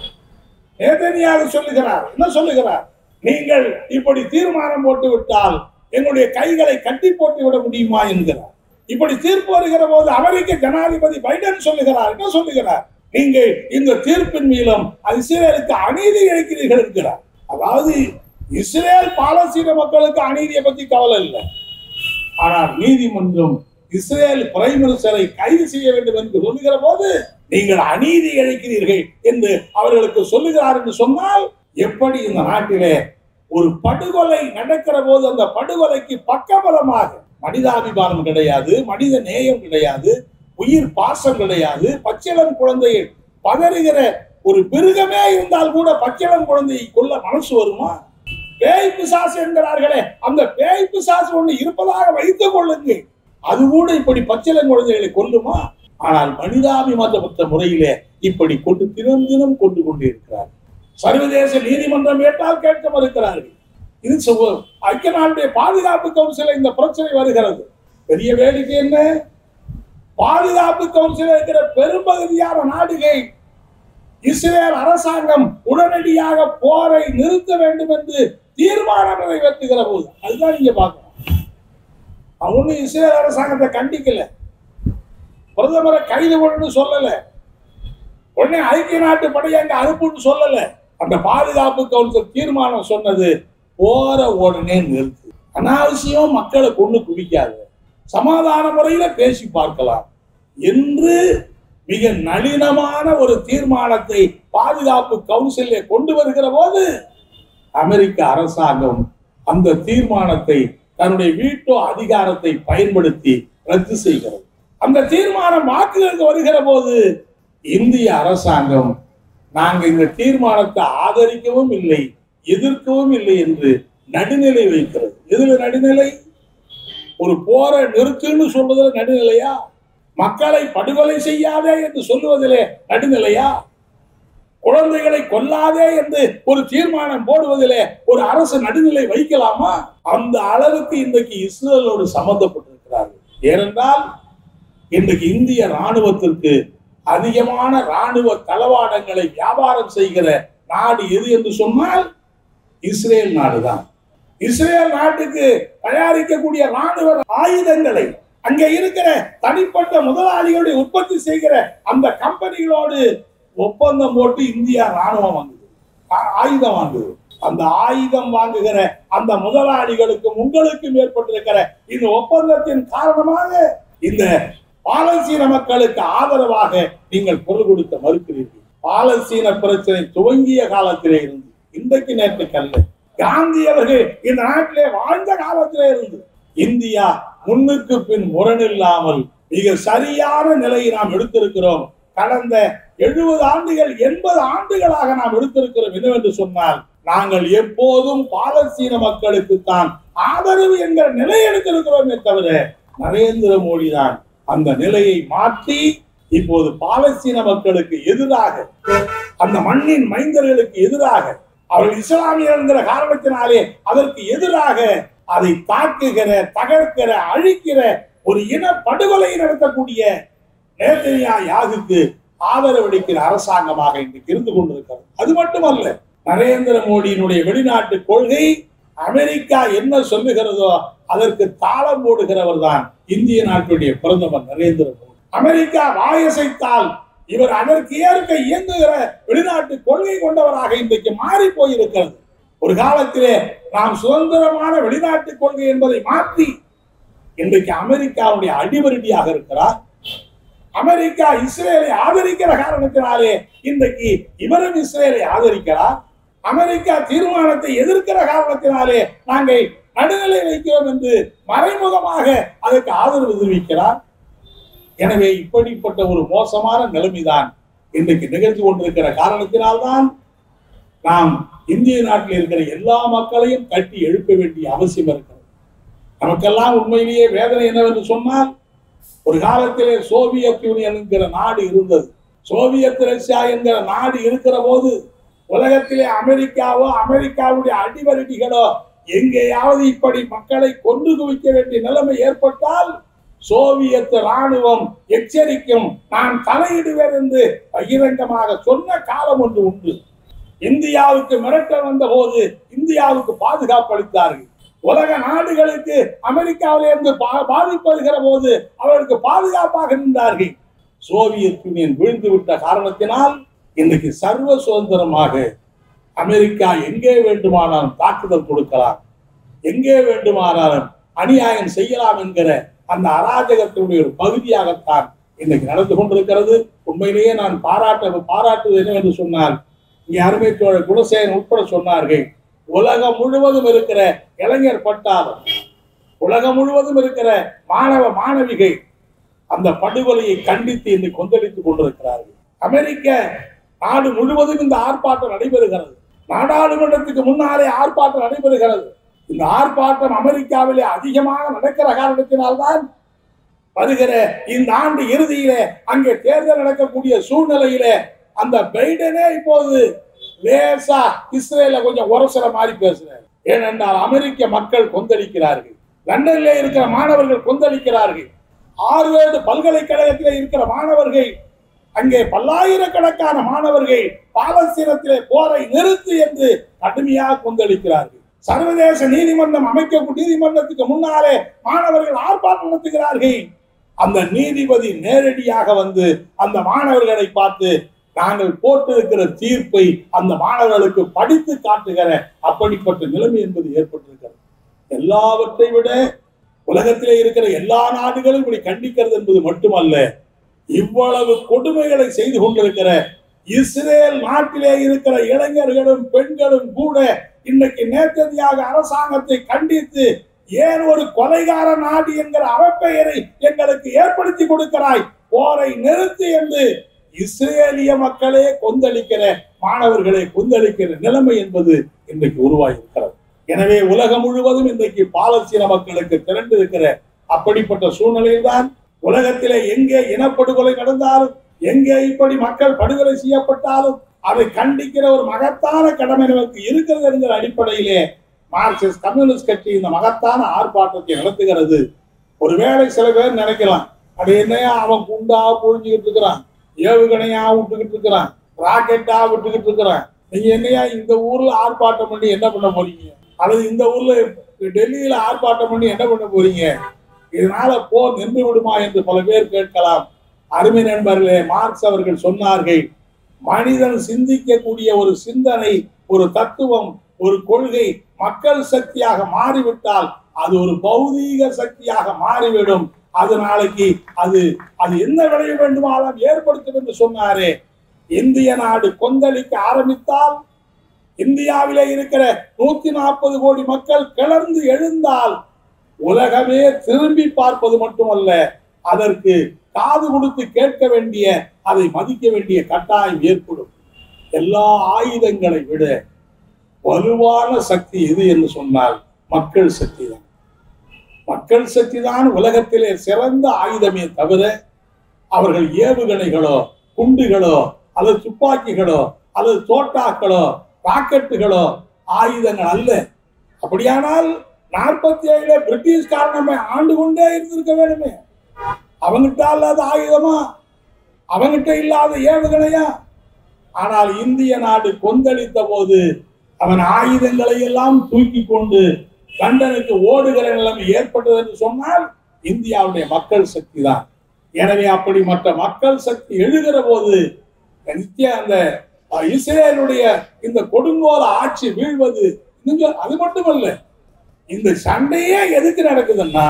நேதனியாக சொல்லுகிறார் என்ன சொல்லுகிறார் நீங்கள் இப்படி தீர்மானம் போட்டு விட்டால் எங்களுடைய கைகளை கட்டி போட்டு விட முடியுமா என்கிறார் இப்படி தீர்ப்பு வருகிற போது அமெரிக்க ஜனாதிபதி பைடன் சொல்லுகிறார் என்ன சொல்லுகிறார் நீங்கள் இந்த தீர்ப்பின் மூலம் இஸ்ரேலுக்கு அநீதி இழைக்கிறீர்கள் என்கிறார் அதாவது இஸ்ரேல் பாலஸ்தீன மக்களுக்கு அநீதியை பத்தி கவலை இல்லை ஆனால் நீதிமன்றம் இஸ்ரேல் பிரைம் மினிஸ்டரை கைது செய்ய வேண்டும் என்று சொல்லுகிற போது நீங்கள் அநீதி இழைக்கிறீர்கள் என்று அவர்களுக்கு சொல்லுகிறார் என்று சொன்னால் எப்படி இந்த நாட்டிலே ஒரு படுகொலை நடக்கிற போது அந்த படுகொலைக்கு பக்கபலமாக மனிதாபிமானம் கிடையாது மனித நேயம் கிடையாது உயிர் பாசம் கிடையாது பச்சிளம் குழந்தையை பதறுகிற ஒரு மிருகமே இருந்தால் கூட பச்சிளம் குழந்தையை கொல்ல மனசு வருமா பேய் பிசாசு என்கிறார்களே அந்த பேய் பிசாசு ஒண்ணு இருப்பதாக வைத்துக் கொள்ளுங்கள் அது கூட இப்படி பச்சிளம் குழந்தைகளை கொல்லுமா ஆனால் மனிதாபிமானப்பட்ட முறையிலே இப்படி கொண்டு தினம் தினம் கொண்டு கொண்டிருக்கிறார் சர்வதேச நீதிமன்றம் கேட்டால் கேட்க மறுக்கிறார்கள் இது சுவ- ஐக்கிய நாடுடைய பாதுகாப்பு கவுன்சில இந்த பிரச்சனை வருகிறது பெரிய வேடிக்கை என்ன பாதுகாப்பு கவுன்சில் இருக்கிற பெரும்பகுதியான நாடுகள் இஸ்ரேல் அரசாங்கம் உடனடியாக போரை நிறுத்த வேண்டும் என்று தீர்மானம் நிறைவேற்றுகிற போது அதுதான் நீங்க பார்க்கணும் அவங்க இஸ்ரேல் அரசாங்கத்தை கண்டிக்கல பிரதமரை கைது பண்ணு சொல்லல உடனே ஐக்கிய நாட்டு படையை அங்க அனுப்புன்னு சொல்லல அந்த பாதுகாப்பு கவுன்சில் தீர்மானம் சொன்னது போற உடனே நிறுத்து அனாவசியம் மக்களை கொண்டு குவிக்காது சமாதான முறையில பேசி பார்க்கலாம் என்று மிக நளினமான ஒரு தீர்மானத்தை பாதுகாப்பு கவுன்சிலே கொண்டு வருகிற போது அமெரிக்க அரசாங்கம் அந்த தீர்மானத்தை தன்னுடைய வீட்டோ அதிகாரத்தை பயன்படுத்தி ரத்து செய்கிறது அந்த தீர்மானம் வாக்குகளுக்கு வருகிற போது இந்திய அரசாங்கம் நாங்க இந்த தீர்மானத்தை ஆதரிக்கவும் இல்லை எதிர்க்கவும் இல்லை என்று நடுநிலை வைக்கிறது எதுல நடுநிலை ஒரு போரை நிறுத்துன்னு சொல்றதுல நடுநிலையா மக்களை படுகொலை செய்யாதே என்று சொல்லுவதிலே நடுநிலையா குழந்தைகளை கொல்லாதே என்று ஒரு தீர்மானம் போடுவதிலே ஒரு அரசு நடுநிலை வைக்கலாமா அந்த அளவுக்கு இன்றைக்கு இஸ்ரேலோடு சம்பந்தப்பட்டிருக்கிறார்கள் ஏனென்றால் இன்றைக்கு இந்திய ராணுவத்திற்கு அதிகமான ராணுவ தளவாடங்களை வியாபாரம் செய்கிற நாடு எது என்று சொன்னால் இஸ்ரேல் நாடுதான் இஸ்ரேல் நாட்டுக்கு தயாரிக்கக்கூடிய ராணுவ ஆயுதங்களை அங்க இருக்கிற தனிப்பட்ட முதலாளிகளுடைய உற்பத்தி செய்கிற அந்த கம்பெனிகளோடு ஒப்பந்தம் போட்டு இந்தியா ராணுவம் வாங்குது ஆ- ஆயுதம் வாங்குது அந்த ஆயுதம் வாங்குகிற அந்த முதலாளிகளுக்கும் உங்களுக்கும் ஏற்பட்டிருக்கிற இந்த ஒப்பந்தத்தின் காரணமாக இந்த பாலஸ்தீன மக்களுக்கு ஆதரவாக நீங்கள் பொருள் கொடுக்க மறுக்கிறீர்கள் பாலஸ்தீன பிரச்சனை துவங்கிய காலத்திலே இருந்து இன்றைக்கு நேற்றுக்கல்ல காந்தி அவர்கள் இந்த நாட்டிலே வாழ்ந்த காலத்திலே இருந்து இந்தியா முன்னுக்கு பின் முரணில்லாமல் மிக சரியான நிலையை நாம் எடுத்திருக்கிறோம் கடந்த எழுபது ஆண்டுகள் எண்பது ஆண்டுகளாக நாம் எடுத்திருக்கிறோம் என்னவென்று சொன்னால் நாங்கள் எப்போதும் பாலஸ்தீன மக்களுக்கு தான் ஆதரவு என்கிற நிலை எடுத்திருக்கிறோமே தவிர நரேந்திர மோடி தான் அந்த நிலையை மாற்றி இப்போது பாலஸ்தீன மக்களுக்கு எதிராக அந்த மண்ணின் மைந்தர்களுக்கு எதிராக அவர்கள் இஸ்லாமியர் என்கிற காரணத்தினாலே அதற்கு எதிராக அதை தாக்குகிற தகர்க்கிற அழிக்கிற ஒரு இன படுகொலை நடத்தக்கூடிய நேத்தனியா யாகுக்கு ஆதரவளிக்கிற அரசாங்கமாக இன்றைக்கு இருந்து கொண்டிருக்கிறது அது மட்டுமல்ல நரேந்திர மோடியினுடைய வெளிநாட்டு கொள்கை அமெரிக்கா என்ன சொல்லுகிறதோ அதற்கு தாளம் போடுகிறவர் தான் இந்திய நாட்டுடைய பிரதமர் நரேந்திர மோடி அமெரிக்கா வாயசைத்தால் இவர் அதற்கு ஏற்க இயங்குகிற வெளிநாட்டு கொள்கை கொண்டவராக இன்றைக்கு மாறி போயிருக்கிறது ஒரு காலத்திலே நாம் சுதந்திரமான வெளிநாட்டு கொள்கை என்பதை மாற்றி இன்றைக்கு அமெரிக்காவுடைய அடிவருடியாக இருக்கிறார் அமெரிக்கா இஸ்ரேலை ஆதரிக்கிற காரணத்தினாலே இன்றைக்கு இவரும் இஸ்ரேலை ஆதரிக்கிறார் அமெரிக்கா தீர்மானத்தை எதிர்க்கிற காரணத்தினாலே நாங்கள் நடுநிலை வைக்கிறோம் என்று மறைமுகமாக அதற்கு ஆதரவு தெரிவிக்கிறார் எனவே இப்படிப்பட்ட ஒரு மோசமான நிலைமைதான் இன்றைக்கு நிகழ்ந்து கொண்டிருக்கிற காரணத்தினால்தான் நாம் இந்திய நாட்டில் இருக்கிற எல்லா மக்களையும் கட்டி எழுப்ப வேண்டிய அவசியம் இருக்கிறது நமக்கெல்லாம் உண்மையிலேயே வேதனை என்னவென்று சொன்னால் ஒரு காலத்திலே சோவியத் யூனியன் என்கிற நாடு இருந்தது சோவியத் ரஷ்யா என்கிற நாடு இருக்கிற போது உலகத்திலே அமெரிக்காவோ அமெரிக்காவுடைய அடிவருடிகளோ எங்கேயாவது இப்படி மக்களை கொண்டு குவிக்க வேண்டிய நிலைமை ஏற்பட்டால் சோவியத் ராணுவம் எச்சரிக்கும் நான் தலையிடுவேன் என்று பகிரங்கமாக சொன்ன காலம் ஒன்று உண்டு இந்தியாவுக்கு மிரட்டல் வந்த போது இந்தியாவுக்கு பாதுகாப்பு அளித்தார்கள் உலக நாடுகளுக்கு அமெரிக்காவிலிருந்து பா- பாதிப்பு வருகிற போது அவர்களுக்கு பாதுகாப்பாக நின்றார்கள் சோவியத் யூனியன் வீழ்ந்து விட்ட காரணத்தினால் இன்றைக்கு சர்வ சுதந்திரமாக அமெரிக்கா எங்கே வேண்டுமானாலும் தாக்குதல் கொடுக்கலாம் எங்கே வேண்டுமானாலும் அநியாயம் செய்யலாம் என்கிற அந்த அராஜகத்தினுடைய ஒரு பகுதியாகத்தான் இன்னைக்கு நடந்து கொண்டிருக்கிறது உண்மையிலேயே நான் பாராட்ட பாராட்டுவது என்னவென்று சொன்னால் இங்கே அருமை தோழர் குலசேகரன் உட்பட சொன்னார்கள் உலகம் முழுவதும் இருக்கிற இளைஞர் பட்டாளம் உலகம் முழுவதும் இருக்கிற மாணவ மாணவிகள் அந்த படுகொலையை கண்டித்து இன்னைக்கு கொந்தளித்துக் கொண்டிருக்கிறார்கள் அமெரிக்க நாடு முழுவதும் இந்த ஆர்ப்பாட்டம் நடைபெறுகிறது நாடாளுமன்றத்துக்கு முன்னாலே ஆர்ப்பாட்டம் நடைபெறுகிறது இந்த ஆர்ப்பாட்டம் அமெரிக்காவிலே அதிகமாக நடக்கிற காரணத்தினால்தான் வருகிற இந்த ஆண்டு இறுதியிலே அங்கே தேர்தல் நடக்கக்கூடிய சூழ்நிலையிலே அந்த பைடனே இப்போது லேசா இஸ்ரேல கொஞ்சம் உரசல மாதிரி பேசுறாரு ஏனென்றால் அமெரிக்க மக்கள் கொந்தளிக்கிறார்கள் லண்டன்ல இருக்கிற மாணவர்கள் கொந்தளிக்கிறார்கள் ஆர்வேர்டு பல்கலைக்கழகத்திலே இருக்கிற மாணவர்கள் அங்கே பல்லாயிரக்கணக்கான மாணவர்கள் பாலஸ்தீனத்திலே போரை நிறுத்து என்று கடுமையாக கொந்தளிக்கிறார்கள் சர்வதேச நீதிமன்றம் அமைக்க நீதிமன்றத்துக்கு முன்னாலே மாணவர்கள் ஆர்ப்பாட்டம் நடத்துகிறார்கள் அந்த நீதிபதி நேரடியாக வந்து அந்த மாணவர்களை பார்த்து நாங்கள் போட்டிருக்கிற தீர்ப்பை அந்த மாணவர்களுக்கு படித்து காட்டுகிற அப்படிப்பட்ட நிலைமை என்பது ஏற்பட்டிருக்கிறது எல்லாவற்றை விட உலகத்திலே இருக்கிற எல்லா நாடுகளும் இப்படி கண்டிக்கிறது என்பது மட்டுமல்ல இவ்வளவு கொடுமைகளை செய்து கொண்டிருக்கிற இஸ்ரேல் நாட்டிலே இருக்கிற இளைஞர்களும் பெண்களும் கூட இன்னைக்கு நேர்கதியாக அரசாங்கத்தை கண்டித்து ஏன் ஒரு கொலைகார நாடு என்கிற அவப்பெயரை எங்களுக்கு ஏற்படுத்தி கொடுக்கிறாய் போரை நிறுத்து என்று இஸ்ரேலிய மக்களே கொந்தளிக்கிற மாணவர்களை கொந்தளிக்கிற நிலைமை என்பது இன்றைக்கு உருவாகி இருக்கிறது எனவே உலகம் முழுவதும் இன்றைக்கு பாலஸ்தீன மக்களுக்கு திரண்டு இருக்கிற அப்படிப்பட்ட சூழ்நிலையில்தான் உலகத்திலே எங்கே இனப்படுகொலை நடந்தாலும் எங்கே இப்படி மக்கள் படுகொலை செய்யப்பட்டாலும் அதை கண்டிக்கிற ஒரு மகத்தான கடமை நமக்கு இருக்கிறது என்கிற அடிப்படையிலே மார்க்சிஸ்ட் கம்யூனிஸ்ட் கட்சி இந்த மகத்தான ஆர்ப்பாட்டத்தை நடத்துகிறது ஒருவேளை சில பேர் நினைக்கலாம் அது என்னையா அவன் குண்டா புழிஞ்சுக்கிட்டு இருக்கிறான் ஏவுகணையா விட்டுக்கிட்டு இருக்கிறான் ராக்கெட்டா விட்டுக்கிட்டு இருக்கிறான் நீங்க என்னையா இந்த ஊர்ல ஆர்ப்பாட்டம் பண்ணி என்ன பண்ண போறீங்க அல்லது இந்த ஊர்ல டெல்லியில ஆர்ப்பாட்டம் பண்ணி என்ன பண்ண போறீங்க இதனால போர் நின்று விடுமா என்று பல பேர் கேட்கலாம் அருமை நண்பர்களே மார்க்ஸ் அவர்கள் சொன்னார்கள் மனிதன் சிந்திக்கக்கூடிய ஒரு சிந்தனை ஒரு தத்துவம் ஒரு கொள்கை மக்கள் சக்தியாக மாறிவிட்டால் அது ஒரு பௌதீக சக்தியாக மாறிவிடும் அது நாளைக்கு அது அது என்ன விளைய வேண்டுமானால் ஏற்படுத்தும் என்று சொன்னாரே இந்திய நாடு கொந்தளிக்க ஆரம்பித்தால் இந்தியாவிலே இருக்கிற நூத்தி நாற்பது கோடி மக்கள் கிளர்ந்து எழுந்தால் உலகமே திரும்பி பார்ப்பது மட்டுமல்ல அதற்கு காது கொடுத்து கேட்க வேண்டிய அதை மதிக்க வேண்டிய கட்டாயம் ஏற்படும் எல்லா ஆயுதங்களை விட வலுவான சக்தி எது என்று சொன்னால் மக்கள் சக்தி தான் மக்கள் சக்தி தான் உலகத்திலே சிறந்த ஆயுதமே தவிர அவர்கள் ஏவுகணைகளோ குண்டுகளோ அல்லது துப்பாக்கிகளோ அல்லது தோட்டாக்களோ ராக்கெட்டுகளோ ஆயுதங்கள் அல்ல அப்படியானால் நாற்பத்தி ஏழுல பிரிட்டிஷ்காரன் நம்மை ஆண்டு கொண்டே இருந்திருக்க வேண்டுமே அவங்கிட்ட இல்லாத ஆயுதமா அவங்கிட்ட இல்லாத ஏவுகணையா ஆனால் இந்திய நாடு கொந்தளித்த போது அவன் ஆயுதங்களை எல்லாம் தூக்கி கொண்டு லண்டனுக்கு ஓடுகிற நிலைமை ஏற்பட்டது என்று சொன்னால் இந்தியாவுடைய மக்கள் சக்தி தான் எனவே அப்படி மற்ற மக்கள் சக்தி எழுகிற போது நித்திய அந்த அஹ், இஸ்ரேலுடைய இந்த கொடுங்கோல ஆட்சி வீழ்வது நீங்க அது மட்டுமல்ல இந்த சண்டையே எதுக்கு நடக்குதுன்னா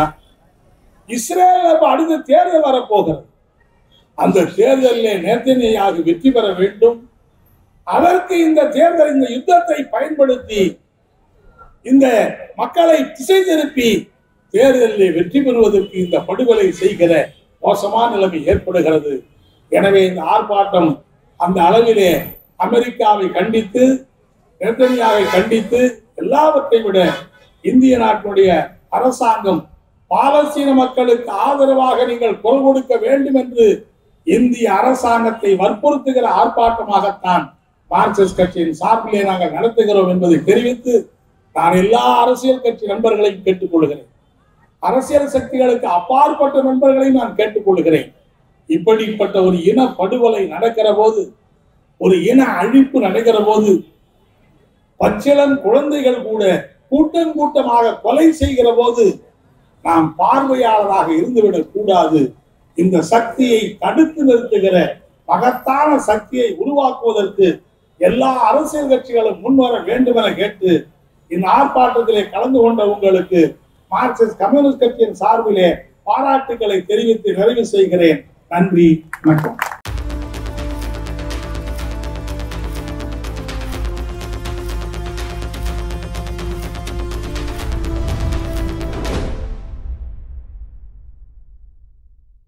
இஸ்ரேல் அப்ப அடுத்த தேர்தல் வரப்போகிறது அந்த தேர்தலில் நேர்த்தனையாக வெற்றி பெற வேண்டும் அதற்கு இந்த தேர்தல் இந்த யுத்தத்தை பயன்படுத்தி இந்த மக்களை திசை திருப்பி தேர்தலில் வெற்றி பெறுவதற்கு இந்த படுகொலை செய்கிற மோசமான நிலைமை ஏற்படுகிறது எனவே இந்த ஆர்ப்பாட்டம் அந்த அளவிலே அமெரிக்காவை கண்டித்து நெத்தனியாவை கண்டித்து எல்லாவற்றை விட இந்திய நாட்டினுடைய அரசாங்கம் பாலஸ்தீன மக்களுக்கு ஆதரவாக நீங்கள் குரல் கொடுக்க வேண்டும் என்று இந்திய அரசாங்கத்தை வற்புறுத்துகிற ஆர்ப்பாட்டமாகத்தான் மார்க்சிஸ்ட் கட்சியின் சார்பிலே நாங்கள் நடத்துகிறோம் என்பதை தெரிவித்து நான் எல்லா அரசியல் கட்சி நண்பர்களையும் கேட்டுக்கொள்கிறேன் அரசியல் சக்திகளுக்கு அப்பாற்பட்ட நண்பர்களையும் நான் கேட்டுக்கொள்கிறேன் இப்படிப்பட்ட ஒரு இன படுகொலை நடக்கிற போது ஒரு இன அழிப்பு நடக்கிற போது பச்சிளம் குழந்தைகள் கூட கூட்டம் கூட்டமாக கொலை செய்கிற போது நாம் பார்வையாளராக இருந்துவிடக் கூடாது இந்த சக்தியை தடுத்து நிறுத்துகிற மகத்தான சக்தியை உருவாக்குவதற்கு எல்லா அரசியல் கட்சிகளும் முன்வர வேண்டும் என கேட்டு இந்த ஆர்ப்பாட்டத்திலே கலந்து கொண்ட உங்களுக்கு மார்க்சிஸ்ட் கம்யூனிஸ்ட் கட்சியின் சார்பிலே பாராட்டுக்களை தெரிவித்து நிறைவு செய்கிறேன் நன்றி வணக்கம்